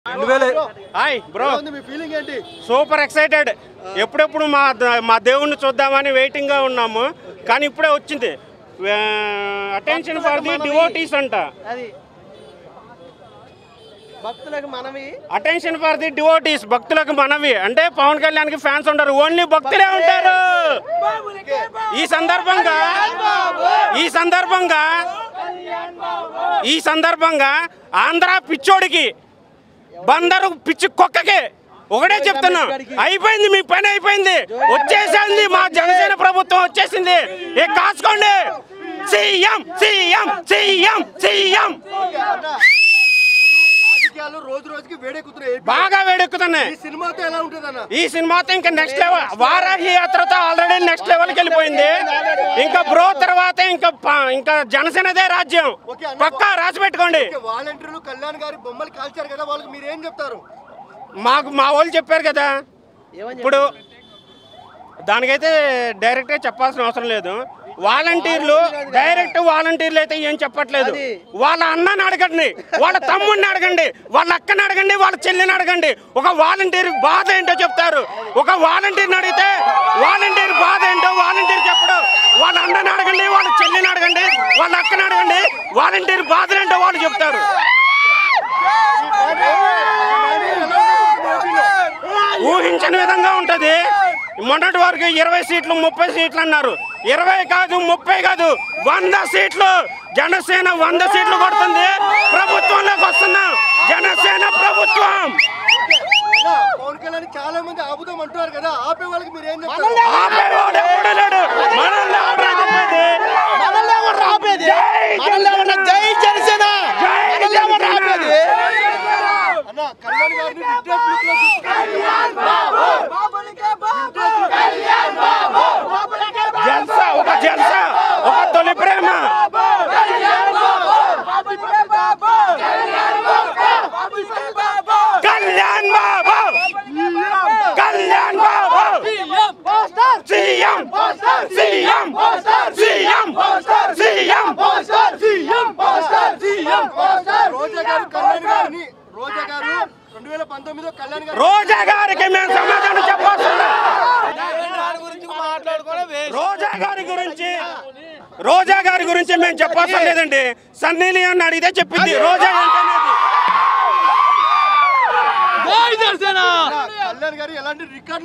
రెండు వేల hi bro ఎలా ఉంది మీ ఫీలింగ్ ఏంటి సూపర్ ఎక్సైటెడ్ ఎప్పుడెప్పుడు మా ద- మా దేవుణ్ణి చూద్దామని వెయిటింగ్గా ఉన్నాము కానీ ఇప్పుడే వచ్చింది అటెన్షన్ ఫర్ ది డివోటీస్ అంట అది భక్తులకు మనవి అటెన్షన్ ఫర్ ది డివోటీస్ భక్తులకు మనవి అంటే పవన్ కళ్యాణ్కి ఫ్యాన్స్ ఉండరు ఓన్లీ భక్తులే ఉంటారు ఈ సందర్భంగా ఈ సందర్భంగా ఈ సందర్భంగా ఆంధ్ర పిచ్చోడికి బందరు పిచ్చి కుక్కకి ఒకటే చెప్తున్నా అయిపోయింది మీ పని అయిపోయింది వచ్చేసింది మా జనసేన ప్రభుత్వం వచ్చేసింది ఏ కాసుకోండి సీఎం సీఎం సీఎం సీఎం రాజకీయాలు రోజు రోజుకి వేడెక్కుతున్నాయి బాగా వేడెక్కుతున్నాయి ఈ సినిమాతో ఎలా ఉంటుంది అన్న ఈ సినిమాతో ఇంకా నెక్స్ట్ లెవెల్ వారాహి యాత్రతో ఆల్రెడీ నెక్స్ట్ లెవెల్కి వెళ్ళిపోయింది ఇంకా బ్రో తర్వాత ఇంకా ప- ఇంకా జనసేనదే రాజ్యం పక్కా రాసి పెట్టుకోండి వాలంటీర్లు కళ్యాణ్ గారి బొమ్మలు కాల్చారు కదా వాళ్ళకి మీరు ఏం చెప్తారు మాకు మా వాళ్ళు చెప్పారు కదా ఇప్పుడు దానికైతే డైరెక్ట్గా చెప్పాల్సిన అవసరం లేదు వాలంటీర్లు డైరెక్ట్ వాలంటీర్లు అయితే ఏం చెప్పట్లేదు వాళ్ళ అన్నని అడగండి వాళ్ళ తమ్ముడిని అడగండి వాళ్ళ అక్కని అడగండి వాళ్ళ చెల్లిని అడగండి ఒక వాలంటీర్ బాధ ఏంటో చెప్తారు ఒక వాలంటీర్ని అడిగితే వాలంటీర్ బాధ ఏంటో వాలంటీర్ చెప్పడు వాళ్ళ అన్నని అడగండి వాళ్ళ చెల్లిని అడగండి వాళ్ళ అక్కని అడగండి వాలంటీర్ బాధలు ఏంటో వాళ్ళు చెప్తారు ఊహించని విధంగా ఉంటది మొన్నటి వరకు ఇరవై సీట్లు ముప్పై సీట్లు అన్నారు ఇరవై కాదు ముప్పై కాదు వంద సీట్లు జనసేన వంద సీట్లు కొడుతుంది ప్రభుత్వంలోకి వస్తున్నాం జనసేన ప్రభుత్వం అన్న, పవన్ కళ్యాణ్ చాలా మంది ఆపుదాం అంటున్నారు కదా ఆపే వాళ్ళకి మీరు ఏం చెప్తారు ఆపేవాడు ఎప్పుడూ లేడు. మనల్ని ఎవరు ఆపేది? జై జనసేన! జై జనసేన! అన్న కళ్యాణ్ గారిని రిట్రేస్ లుక్ లో చూస్తున్నారు. జల్సా ఒక జల్సా ఒక Tholi Prema Kalyan Babu Kalyan Babu CM CM CM CM Roja garu Kalyan గారిని రోజా గారు రెండు వేల పంతొమ్మిదిలో కళ్యాణ్ గారు రోజా గారికి మేము సమాధానం చెప్పాల్సింది రోజా గారి గురించి రోజా గారి గురించి మేము చెప్పాల్సిన లేదండి సన్నీ లియోన్ అడిగితే చెప్పింది రోజా ఏంటనేది కళ్యాణ్ గారు ఎలాంటి రికార్డ్